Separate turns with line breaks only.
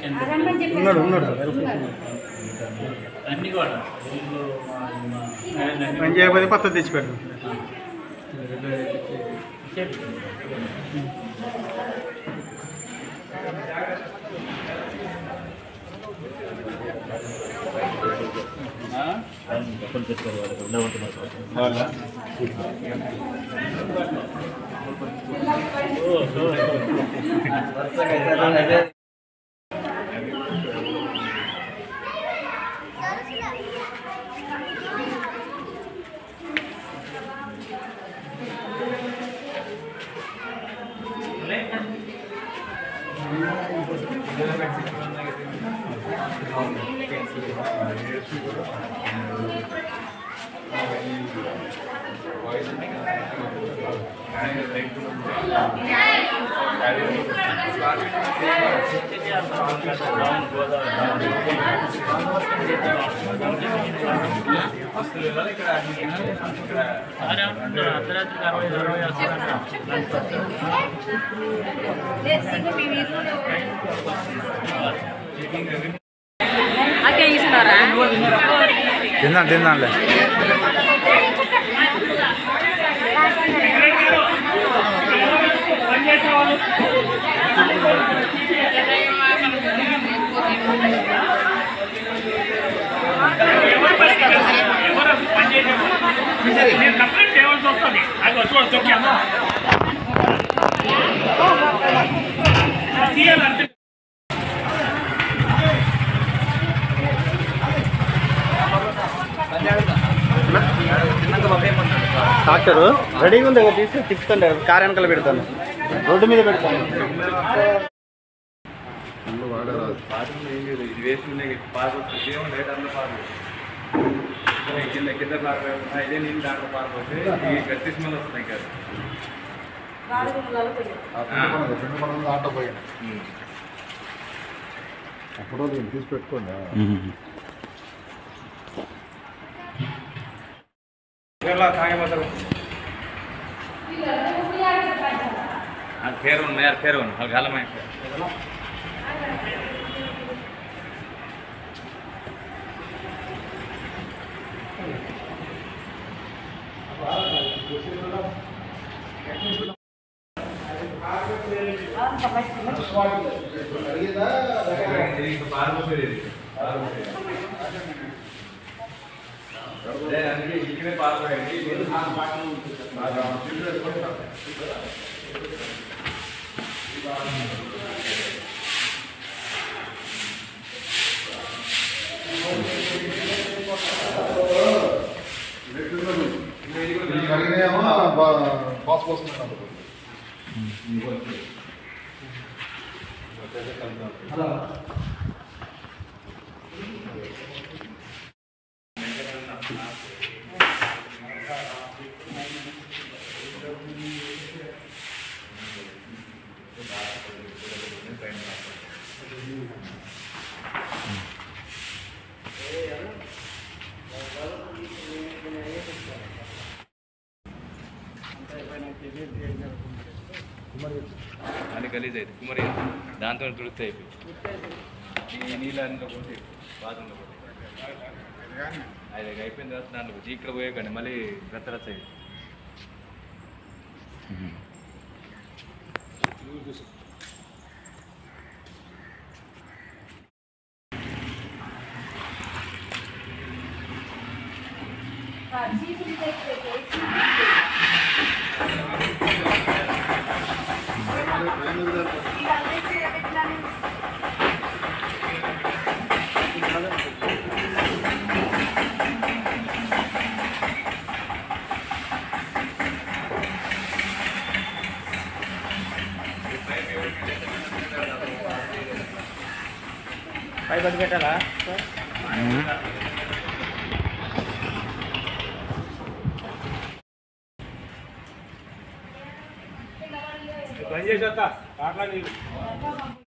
ఉన్నాడు ఉన్నాడు
అన్ని కూడా ఊళ్ళో మా- మా-
పని చేయకపోతే కొత్త తెచ్చి పెట్టు
చెప్పు. ఆ? ఓ, ఓ, ఓ. ఆడే ఉంటున్నారు. అర్ధరాత్రికి అరవై అరవై
అక్కడ తీసుకున్నారా
తిందాం తిందాంలే డాక్టరు రెడీగా ఉంది కదా తీసి తిప్పుతాను కార్ వెనకాల పెడతాను రోడ్డు మీద పెడతాను
ఇది వేసి ఉన్నాయి పారు ఏమో లేట్ అందులో పారు కింద కింద పారు ఇదే నీళ్ళు దాంట్లో పారిపోతే ఈ గట్టి స్మెల్ వస్తున్నాయి కదా
అప్పుడు దీన్ని తీసి పెట్టుకోండి
పేరు ఉన్నాయి పేరు ఉంది వాళ్ళకి గలమై ఇక్కడే పారిపోయండి
కలిగినాయేమో పాస్ పోస్తున్నాను
అని గలీజ్ అయితే కుమరి దాంతో తుడితే అయిపోయి ఈ నీళ్ళు అందులో పోతే బాత్రూంలో పోతే అది అయిపోయిన తర్వాత దాంట్లో పోయి ఇక్కడ పోయేకండి మళ్ళీ గత్తరస్ అయ్యి
పై పది పెట్టాలా
పని చేసేస్తా కాట్లా నీళ్ళు